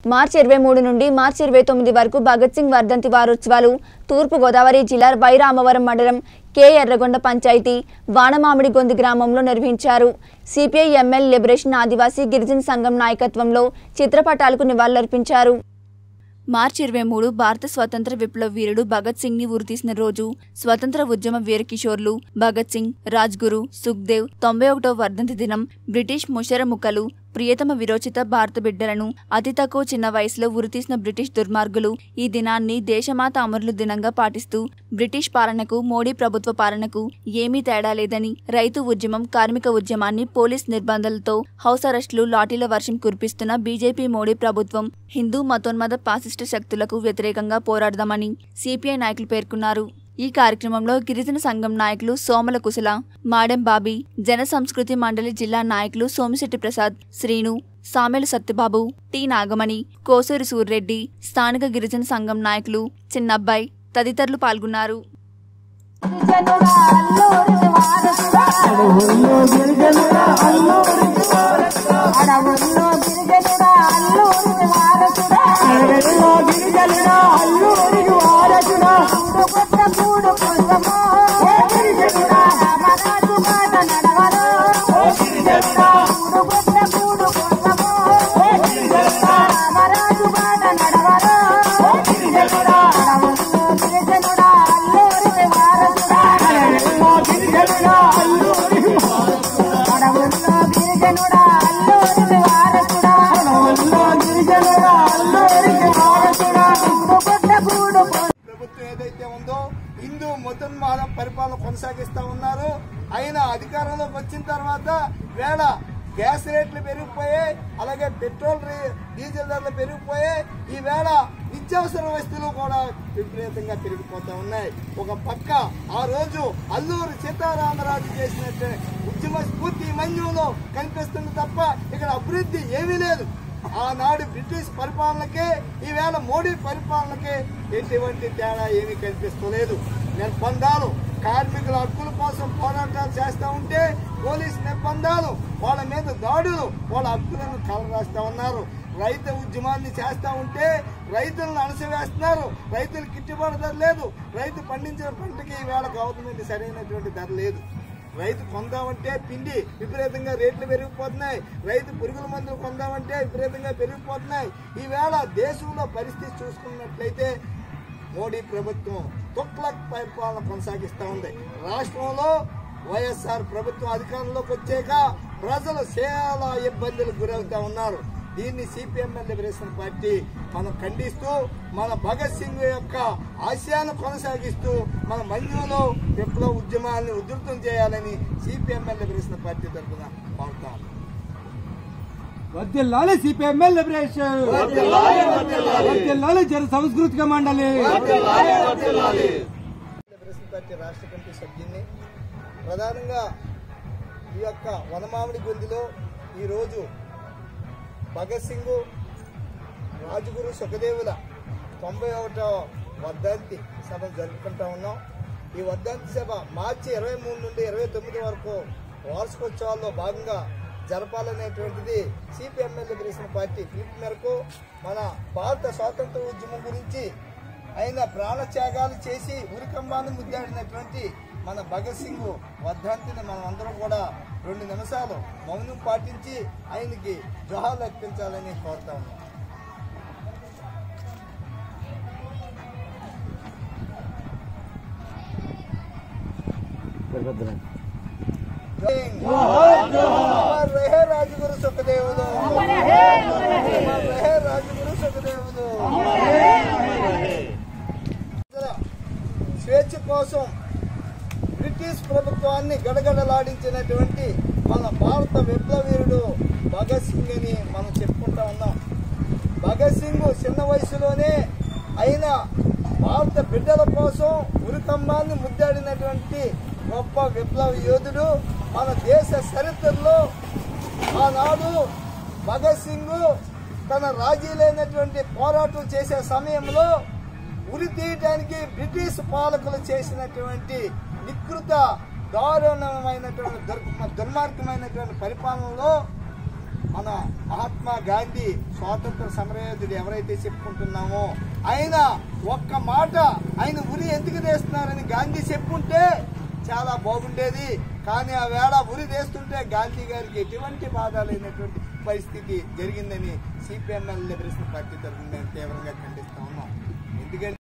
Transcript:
మార్చి ఇరవై మూడు నుండి మార్చి ఇరవై తొమ్మిది వరకు భగత్ సింగ్ వర్ధంతి వారోత్సవాలు తూర్పు గోదావరి జిల్లా వైరామవరం మండలం కె ఎర్రగొండ పంచాయతీ వానమామిడి గొంది గ్రామంలో నిర్వహించారు సిపిఐ ఎంఎల్ లిబరేషన్ ఆదివాసీ గిరిజన సంఘం నాయకత్వంలో చిత్రపటాలకు నివాళులర్పించారు మార్చి ఇరవై మూడు భారత స్వతంత్ర విప్లవ వీరుడు భగత్ సింగ్ ని ఉరితీసిన రోజు స్వతంత్ర ఉద్యమ వీర కిషోర్లు భగత్ సింగ్ రాజ్గురు సుఖ్దేవ్ తొంభై ఒకటో వర్ధంతి దినం బ్రిటిష్ ముషరముఖలు ప్రియతమ విరోచిత భారత బిడ్డలను అతి తక్కువ చిన్న వయసులో ఉరితీసిన బ్రిటిష్ దుర్మార్గులు ఈ దినాన్ని దేశమాత అమరుల దినంగా పాటిస్తూ బ్రిటిష్ పాలనకు మోడీ ప్రభుత్వ పాలనకు ఏమీ తేడా లేదని రైతు ఉద్యమం కార్మిక ఉద్యమాన్ని పోలీస్ నిర్బంధాలతో హౌస్ అరెస్టులు లాఠీల వర్షం కురిపిస్తున్న బీజేపీ మోడీ ప్రభుత్వం హిందూ మతోన్మద పాసిస్టు శక్తులకు వ్యతిరేకంగా పోరాడదామని సిపిఐ నాయకులు పేర్కొన్నారు ఈ కార్యక్రమంలో గిరిజన సంఘం నాయకులు సోమల కుశల మాడెం బాబీ జన సంస్కృతి మండలి జిల్లా నాయకులు సోమిశెట్టి ప్రసాద్ శ్రీను సామెల సత్యబాబు టి నాగమణి కోసూరి సూర్రెడ్డి స్థానిక గిరిజన సంఘం నాయకులు చిన్నబ్బాయి తదితరులు పాల్గొన్నారు అడవుల్లో గిరిజనుడా అల్లూరికి వారసుడా కొత్త కూడు కోసమో రామరాజు మాట నడవరో కొత్త కూడు కోసమో రామరాజు మాట నడవరో అడవుల్లో గిరిజనుడా అల్లూరికి వారసుడా అడవుల్లో గిరిజనుడా అల్లూరికి వారసుడా కొత్త కూడు కోసమో ప్రభుత్వం ఏదైతే ఉందో హిందూ మతోన్మాద పరిపాలన కొనసాగిస్తా ఉన్నారు అయినా అధికారంలోకి వచ్చిన తర్వాత వేళ గ్యాస్ రేట్లు పెరిగిపోయాయి అలాగే పెట్రోల్ రే- డీజిల్ ధరలు పెరిగిపోయాయి ఈ వేళ నిత్యావసర వస్తువులు కూడా విపరీతంగా పెరిగిపోతా ఉన్నాయి ఒక పక్క ఆ రోజు అల్లూరు సీతారామరాజు చేసినట్టు ఉద్యమ స్ఫూర్తి మన్యంలో కనిపిస్తుంది తప్ప ఇక్కడ అభివృద్ధి ఏమీ లేదు ఆనాడు బ్రిటిష్ పరిపాలనకే ఈవేళ మోడీ పరిపాలనకే ఎటువంటి తేడా ఏమీ కనిపిస్తలేదు నిర్బంధాలు కార్మికుల హక్కుల కోసం పోరాటాలు చేస్తూ ఉంటే పోలీస్ నిర్బంధాలు వాళ్ళ మీద దాడులు వాళ్ళ హక్కులను కలరాస్తా ఉన్నారు రైతు ఉద్యమాన్ని చేస్తా ఉంటే రైతులను అణసివేస్తున్నారు రైతులు గిట్టుబాటు ధర లేదు రైతు పండించిన పంటకి ఈవేళ గవర్నమెంట్ సరైనటువంటి ధర లేదు రైతు కొందామంటే పిండి విపరీతంగా రేట్లు పెరిగిపోతున్నాయి రైతు పురుగుల మందులు కొందామంటే విపరీతంగా పెరిగిపోతున్నాయి ఈవేళ దేశంలో పరిస్థితి చూసుకున్నట్లయితే మోడీ ప్రభుత్వం తుక్లక్ పరిపాలన కొనసాగిస్తూ ఉంది రాష్ట్రంలో వైఎస్ఆర్ ప్రభుత్వం అధికారంలోకి వచ్చాక ప్రజలు చాలా ఇబ్బందులకు గురవుతా ఉన్నారు దీన్ని సిపిఎంఎల్ లిబరేషన్ పార్టీ మనం ఖండిస్తూ మన భగత్ సింగ్ యొక్క ఆశయాన్ని కొనసాగిస్తూ మన మన్యంలో విప్లవ ఉద్యమాన్ని ఉధృతం చేయాలని సిపిఎంఎల్ లిబరేషన్ పార్టీ తరఫున కోరుతాం వర్దిల్లాలి సిపిఎంఎల్ లిబరేషన్ వర్దిల్లాలి జన సాంస్కృతిక మండలి లిబరేషన్ పార్టీ రాష్ట్ర కమిటీ సభ్యుని ప్రధానంగా ఈ యొక్క వనమామిడి గొంతులో ఈరోజు భగత్ సింగ్ రాజుగురు సుఖదేవుల తొంభై ఒకటో వర్ధంతి సభ జరుపుకుంటా ఉన్నాం ఈ వర్ధంతి సభ మార్చి ఇరవై మూడు నుండి ఇరవై తొమ్మిది వరకు వార్షికోత్సవాల్లో భాగంగా జరపాలనేటువంటిది సిపిఎంఎల్ లిబరేషన్ పార్టీ పిలుపు మేరకు మన భారత స్వాతంత్ర ఉద్యమం గురించి ఆయన ప్రాణత్యాగాలు చేసి ఉరికంబాన్ని ముద్దాడినటువంటి మన భగత్ సింగ్ వర్ధంతిని మనం అందరం కూడా రెండు నిమిషాలు మౌనం పాటించి ఆయనకి జోహాలు అర్పించాలని కోరుతా ఉన్నాం అమర్ రహే రాజగురు సుఖదేవులు అమర్ రహే రాజగురు సుఖదేవులు స్వేచ్ఛ కోసం బ్రిటిష్ ప్రభుత్వాన్ని గడగడలాడించినటువంటి మన భారత విప్లవీరుడు భగత్ సింగ్ అని మనం చెప్పుకుంటా ఉన్నాం భగత్ సింగ్ చిన్న వయసులోనే అయిన భారత బిడ్డల కోసం ఉరికంబాన్ని ముద్దాడినటువంటి గొప్ప విప్లవ యోధుడు మన దేశ చరిత్రలో ఆనాడు భగత్ సింగ్ తన రాజీ లేనటువంటి పోరాటం చేసే సమయంలో ఉరి తీయటానికి బ్రిటిష్ పాలకులు చేసినటువంటి నికృత దారుణమైనటువంటి దుర్- దుర్మార్గమైనటువంటి పరిపాలనలో మన మహాత్మా గాంధీ స్వాతంత్ర సమరయోధుడు ఎవరైతే చెప్పుకుంటున్నామో ఆయన ఒక్క మాట ఆయన ఉరి ఎందుకు తీస్తున్నారని గాంధీ చెప్పుంటే చాలా బాగుండేది కానీ ఆ వేళ ఉరి తీస్తుంటే గాంధీ గారికి ఎటువంటి బాధ లేనటువంటి పరిస్థితి జరిగిందని సిపిఎంఎల్ లిబరేషన్ పార్టీ తరఫున మేము తీవ్రంగా ఖండిస్తా ఉన్నాం ఎందుకంటే